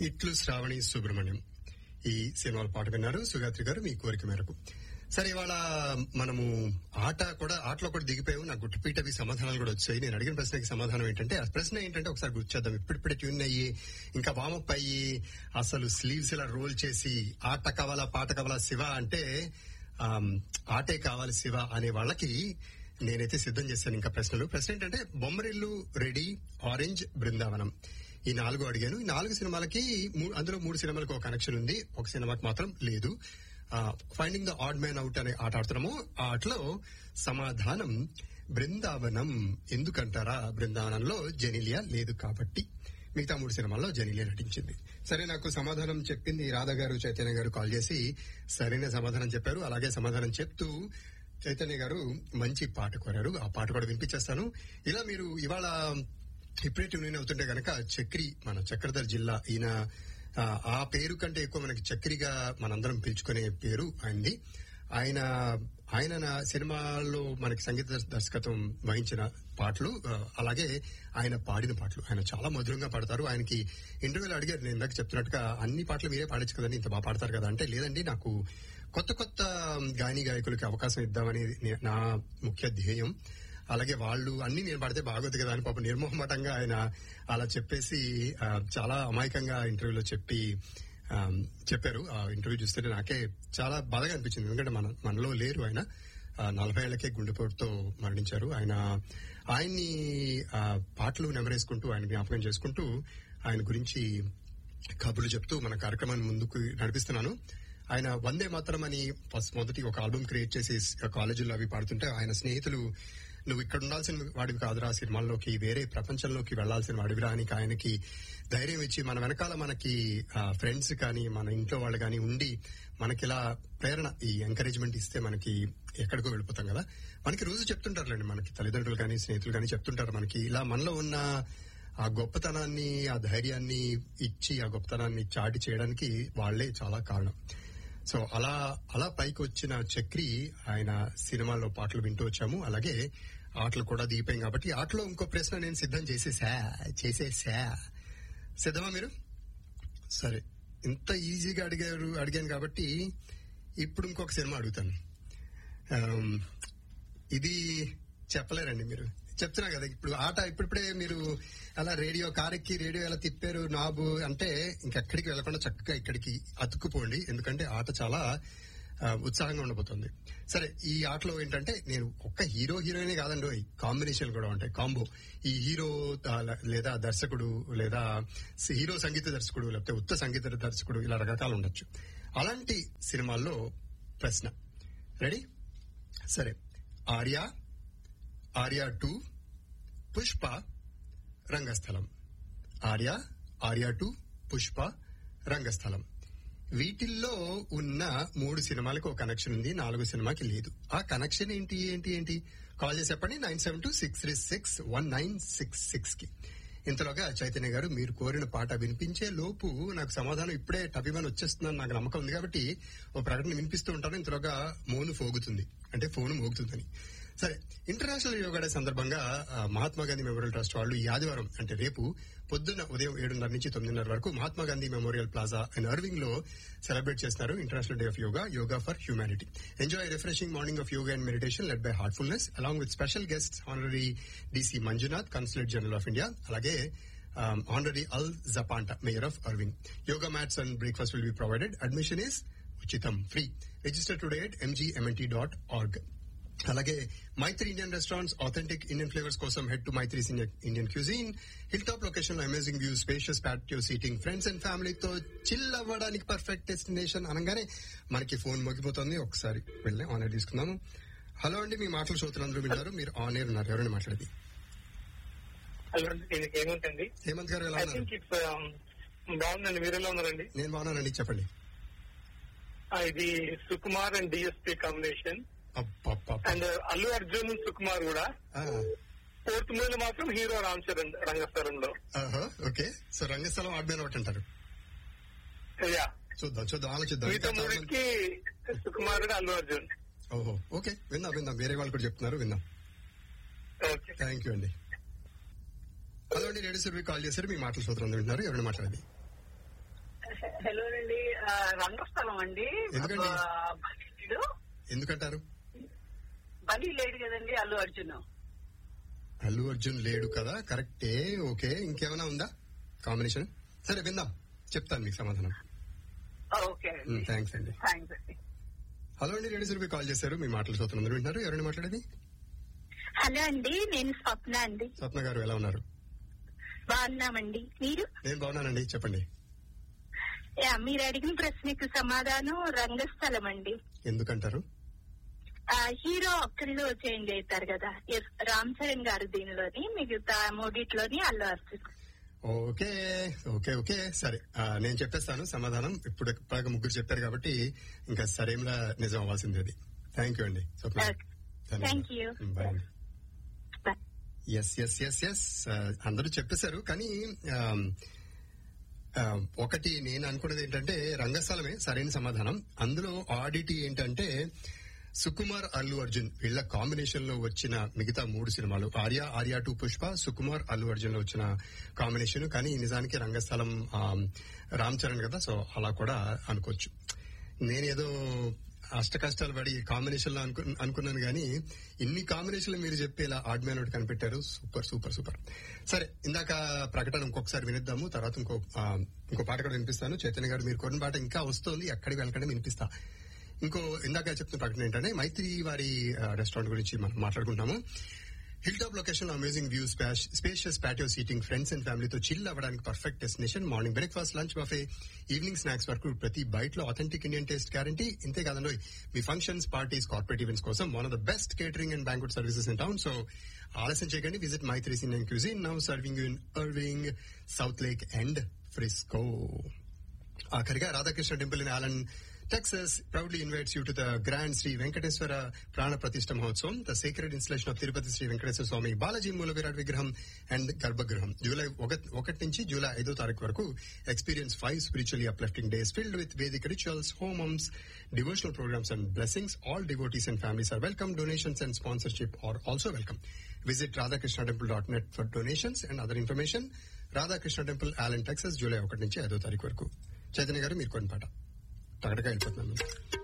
ఇట్లు శ్రావణి సుబ్రహ్మణ్యం ఈ సినిమాల పాట విన్నారు సుగాత్రి గారు మీ కోరిక మేరకు సరే ఇవాళ మనము ఆట కూడా ఆటలో కూడా దిగిపోయాము నాకు గుట్టుపీటవి సమాధానాలు కూడా వచ్చాయి నేను అడిగిన ప్రశ్నకి సమాధానం ఏంటంటే ఆ ప్రశ్న ఏంటంటే ఒకసారి గుర్చేద్దాం ఇప్పుడిప్పుడే ట్యూన్ అయ్యి ఇంకా వామప్ అయ్యి అసలు స్లీవ్స్ ఇలా రోల్ చేసి ఆట కావాలా పాట కావాలా శివ అంటే ఆమ్, ఆటే కావాలి శివ అనే వాళ్ళకి నేనైతే సిద్ధం చేశాను ఇంకా ప్రశ్నలు ప్రశ్న ఏంటంటే బొమ్మరిల్లు రెడీ ఆరెంజ్ బృందావనం ఈ నాలుగు అడిగాను ఈ నాలుగు సినిమాలకి మూ- అందులో మూడు సినిమాలకు ఒక కనెక్షన్ ఉంది ఒక సినిమాకి మాత్రం లేదు finding the odd man out అనే ఆట ఆడుతున్నాము ఆ ఆటలో సమాధానం బృందావనం ఎందుకంటారా బృందావనంలో జెనిలియా లేదు కాబట్టి మిగతా మూడు సినిమాల్లో జెనిలియా నటించింది సరే నాకు సమాధానం చెప్పింది రాధా గారు చైతన్య గారు కాల్ చేసి సరైన సమాధానం చెప్పారు అలాగే సమాధానం చెప్తూ చైతన్య గారు మంచి పాట కోరారు ఆ పాట కూడా వినిపించేస్తాను ఇలా మీరు ఇవాళ ఇప్పుడే ట్యూన్ అవుతుంటే గనక చక్రి మన చక్రధర్ జిల్లా ఈయన ఆ, ఆ పేరు కంటే ఎక్కువ మనకి చక్రిగా మనందరం పిలుచుకునే పేరు ఆయనది ఆయన ఆయన నా సినిమాల్లో మనకి సంగీత దర్శ- దర్శకత్వం వహించిన పాటలు ఆ, అలాగే ఆయన పాడిన పాటలు ఆయన చాలా మధురంగా పాడతారు ఆయనకి ఇంటర్వ్యూలో అడిగారు నేను ఇందాక చెప్తున్నట్టుగా అన్ని పాటలు మీరే పాడచ్చు కదండి ఇంత బాగా పాడతారు కదా అంటే లేదండి నాకు కొత్త కొత్త గాయని గాయకులకి అవకాశం ఇద్దామని నే- నా ముఖ్య ధ్యేయం అలాగే వాళ్ళు అన్ని నేను పడితే బాగోదు కదా అని పాపం నిర్మోహమాటంగా ఆయన అలా చెప్పేసి ఆ, చాలా అమాయకంగా ఇంటర్వ్యూలో చెప్పి ఆ, చెప్పారు ఆ ఇంటర్వ్యూ చూస్తే నాకే చాలా బాధగా అనిపించింది ఎందుకంటే మన మనలో లేరు ఆయన ఆ, నలభై ఏళ్లకే గుండెపోటుతో మరణించారు ఆయన ఆయన్ని ఆ, పాటలు నెమరేసుకుంటూ ఆయన జ్ఞాపకం చేసుకుంటూ ఆయన గురించి కబుర్లు చెప్తూ మన కార్యక్రమాన్ని ముందుకు నడిపిస్తున్నాను ఆయన వందే మాత్రం అని ఫస్ట్ మొదటి ఒక ఆల్బమ్ క్రియేట్ చేసి కాలేజీలో అవి పాడుతుంటే ఆయన స్నేహితులు నువ్వు ఇక్కడ ఉండాల్సిన వాడివి కాదురా సినిమాల్లోకి వేరే ప్రపంచంలోకి వెళ్లాల్సిన వాడివిరా అని ఆయనకి ధైర్యం ఇచ్చి మన వెనకాల మనకి ఫ్రెండ్స్ కానీ మన ఇంట్లో వాళ్ళు కానీ ఉండి మనకి ఇలా ప్రేరణ ఈ ఎంకరేజ్మెంట్ ఇస్తే మనకి ఎక్కడికో వెళ్ళిపోతాం కదా మనకి రోజు చెప్తుంటారులేండి మనకి తల్లిదండ్రులు కానీ స్నేహితులు కానీ చెప్తుంటారు మనకి ఇలా మనలో ఉన్న ఆ గొప్పతనాన్ని ఆ ధైర్యాన్ని ఇచ్చి ఆ గొప్పతనాన్ని చాటి చేయడానికి వాళ్లే చాలా కారణం సో అలా అలా పైకి వచ్చిన చక్రి ఆయన సినిమాల్లో పాటలు వింటూ వచ్చాము అలాగే ఆటలు కూడా దిగిపోయాం కాబట్టి ఆటలో ఇంకో ప్రశ్న నేను సిద్ధం చేసేసా చేసేసా సిద్ధమా మీరు సరే ఇంత ఈజీగా అడిగారు అడిగాను కాబట్టి ఇప్పుడు ఇంకొక సినిమా అడుగుతాను ఆమ్, ఇది చెప్పలేరండి మీరు చెప్తున్నా కదా ఇప్పుడు ఆట ఇప్పుడిప్పుడే మీరు అలా రేడియో కారెక్కి రేడియో ఎలా తిప్పారు నాబు అంటే ఇంకెక్కడికి వెళ్లకుండా చక్కగా ఇక్కడికి అతుక్కుపోండి ఎందుకంటే ఆట చాలా ఆ, ఉత్సాహంగా ఉండబోతుంది సరే ఈ ఆటలో ఏంటంటే నేను ఒక్క హీరో హీరోయినే కాదండి కాంబినేషన్ కూడా ఉంటాయి కాంబో ఈ హీరో ఆ, లేదా దర్శకుడు లేదా సి- హీరో సంగీత దర్శకుడు లేకపోతే ఉత్త సంగీత దర్శకుడు ఇలా రకరకాలు ఉండొచ్చు అలాంటి సినిమాల్లో ప్రశ్న రెడీ సరే ఆర్య ఆర్య టూ పుష్ప రంగస్థలం ఆర్య ఆర్య టూ పుష్ప రంగస్థలం వీటిల్లో ఉన్న మూడు సినిమాలకు ఒక కనెక్షన్ ఉంది నాలుగు సినిమాకి లేదు ఆ కనెక్షన్ ఏంటి ఏంటి ఏంటి కాల్ చేసి చెప్పండి nine seven two six three six one nine six six కి ఇంతలోగా చైతన్య గారు మీరు కోరిన పాట వినిపించే లోపు నాకు సమాధానం ఇప్పుడే టపిమని వచ్చేస్తుందని నాకు నమ్మకం ఉంది కాబట్టి ఓ ప్రకటన వినిపిస్తూ ఉంటాను ఇంతలోగా మోను ఫోగుతుంది అంటే ఫోన్ మోగుతుందని సరే ఇంటర్నేషనల్ యోగా డే సందర్భంగా ఆ, మహాత్మా గాంధీ మెమోరియల్ ట్రస్ట్ వాళ్ళు ఈ ఆదివారం అంటే రేపు పొద్దున్న ఉదయం ఏడున్నర నుంచి తొమ్మిదిన్నర వరకు Mahatma Gandhi memorial plaza and Irving లో సెలబ్రేట్ చేస్తున్నారు international day of yoga yoga for humanity enjoy refreshing morning of yoga and meditation led by Heartfulness along with special guest honorary D C Manjunath consulate general of India అలాగే honorary Al Zapanta mayor of Irving yoga mats and breakfast will be provided admission is ఉచితం free register today at M G M N T dot org అలాగే Maitri Indian restaurants authentic Indian flavours కోసం head to Maitri's Indian cuisine hill top location లో amazing view spacious patio seating friends and ఫ్యామిలీతో chill అవ్వడానికి perfect destination అనగానే మనకి phone మోగిపోతుంది ఒకసారి వెళ్ళి ఆన్ ఎయిర్ తీసుకుందాము హలో అండి మీ మాటలు శ్రోతలందరూ విన్నారు మీరు ఆన్ ఎయిర్ ఉన్నారు ఎవరైనా మాట్లాడేది హలో దీనికి ఏముంటుంది హేమంత్ గారు ఎలా ఐ ఉన్నారు థింక్ ఇట్స్ బాగుందండి మీరు ఎలా ఉన్నారండి నేను బాగున్నానండి చెప్పండి ఆ, ఇది సుకుమార్ అండ్ డిఎస్పీ కాంబినేషన్ అబ్బబ్బబ్బ. అండ్ అల్లు అర్జున్ సుకుమార్ కూడా ఆ, ఫోర్త్ మూవీ మాత్రం హీరో రామ్ చరణ్ రంగస్థలంలో ఆహా, ఓకే సో రంగస్థలం ఆడ్మైన ఒకటి అంటారు యా చూద్దాం చూద్దాం ఆలోచిద్దాం మిగతా ఇంకా చాలా మంది- మూవీకి సుకుమార్ అల్లు అర్జున్ ఓహో ఓకే విందాం విందాం వేరే వాళ్ళు కూడా చెప్తున్నారు విందాం ఓకే థ్యాంక్ యూ అండి హలో అండి రేడియో సర్వీ కాల్ చేశారు మీ మాటలు సూత్రం వింటున్నారు ఎవరైనా మాట్లాడేది హలో అండి ఆ, రంగస్థలం అండి ఎందుకండి? ఆ, బలి లేడు ఎందుకంటారు బలి లేడు కదండి అల్లు అర్జున్ అల్లు అర్జున్ లేడు కదా కరెక్టే ఓకే ఇంకేమైనా ఉందా కాంబినేషన్ సరే విందాం చెప్తాను మీకు సమాధానం ఓకే అండి థ్యాంక్స్ అండి థ్యాంక్స్ అండి హలో అండి రెండు సురభి కాల్ చేశారు మీ మాటలు చూస్తున్నారు అందరూ వింటున్నారు ఎవరైనా మాట్లాడేది హలో అండి నేను స్వప్న అండి స్వప్న గారు ఎలా ఉన్నారు బాగున్నామండి మీరు నేను బాగున్నానండి చెప్పండి యా, మీరు అడిగిన ప్రశ్నకు సమాధానం రంగస్థలం అండి ఎందుకంటారు ఆ, హీరో ఒక్కళ్ళు చేంజ్ అవుతారు కదా ఎస్, రామ్ చరణ్ గారు దీనిలోని మిగతా మూడిట్లోని Allu Arjun okay okay okay సరే ఆ, నేను చెప్పేస్తాను సమాధానం ఇప్పుడు ఇప్పటిదాకా ముగ్గురు చెప్పారు కాబట్టి ఇంకా సరేంలా నిజం అవ్వాల్సింది అది థ్యాంక్ యూ అండి Swapna Okay. Thank you. Bye అండి Bye. Yes yes yes yes అందరూ చెప్పేశారు కానీ ఆమ్, ఆ, ఒకటి నేను అనుకున్నది ఏంటంటే రంగస్థలమే సరైన సమాధానం అందులో ఆడిటీ ఏంటంటే సుకుమార్ అల్లు అర్జున్ వీళ్ళ కాంబినేషన్ లో వచ్చిన మిగతా మూడు సినిమాలు ఆర్య ఆర్య టూ పుష్ప సుకుమార్ అల్లు అర్జున్ లో వచ్చిన కాంబినేషన్ కానీ నిజానికి రంగస్థలం ఆమ్, రామ్ చరణ్ కదా సో అలా కూడా అనుకోవచ్చు నేనేదో అష్ట కష్టాలు పడి కాంబినేషన్ లో అనుకు అనుకున్నాను కానీ ఇన్ని కాంబినేషన్లు మీరు చెప్పి ఇలా ఆడ్ మ్యాన్ ఒకటి కనిపెట్టారు సూపర్ సూపర్ సూపర్ సరే ఇందాక ప్రకటన ఇంకొకసారి వినిద్దాము తర్వాత ఇంకో ఆ, ఇంకో పాట కూడా వినిపిస్తాను చైతన్య గారు మీరు కొన్ని పాట ఇంకా వస్తుంది ఎక్కడికి వెళ్ళకండి వినిపిస్తా ఇంకో ఇందాక చెప్తున్న ప్రకటన ఏంటంటే మైత్రి వారి రెస్టారెంట్ గురించి మనం మాట్లాడుకుంటాము hill top location amazing view spacious patio seating friends and ఫ్యామిలీతో చిల్ అవ్వడానికి perfect destination morning breakfast lunch buffet evening snacks వరకు ప్రతి బైట్ లో అథెంటిక్ ఇండియన్ టేస్ట్ గ్యారంటీ ఇంతే కాదండి మీ ఫంక్షన్స్ పార్టీస్ కార్పొరేట్ ఈవెంట్స్ కోసం one of the best catering and banquet services in town so ఆలస్యం చేయకండి visit my three Indian cuisine now serving in Irving Southlake and Frisco ఆఖరిగా Radhakrishna temple in Allen Texas proudly invites you to the grand Shri Venkateswara Prana Pratishtha Mahotsavam the sacred installation of Tirupati Shri Venkateswara Swami Balaji Moola Virat విగ్రహం and గర్భగృహం July ఒక- ఒకటి నుంచి July ఐదో తారీఖు వరకు experience five spiritually uplifting days filled with Vedic rituals homams devotional programs and blessings all devotees and families are welcome donations and sponsorship are also welcome visit Radhakrishna temple dot net for donations and other information Radhakrishna temple Allen Texas July ఒకటి నుంచి ఐదో తారీఖు వరకు చైతన్య గారు మీరు కొన్ని పాట టగటగా వెళ్ళిపోతున్నాను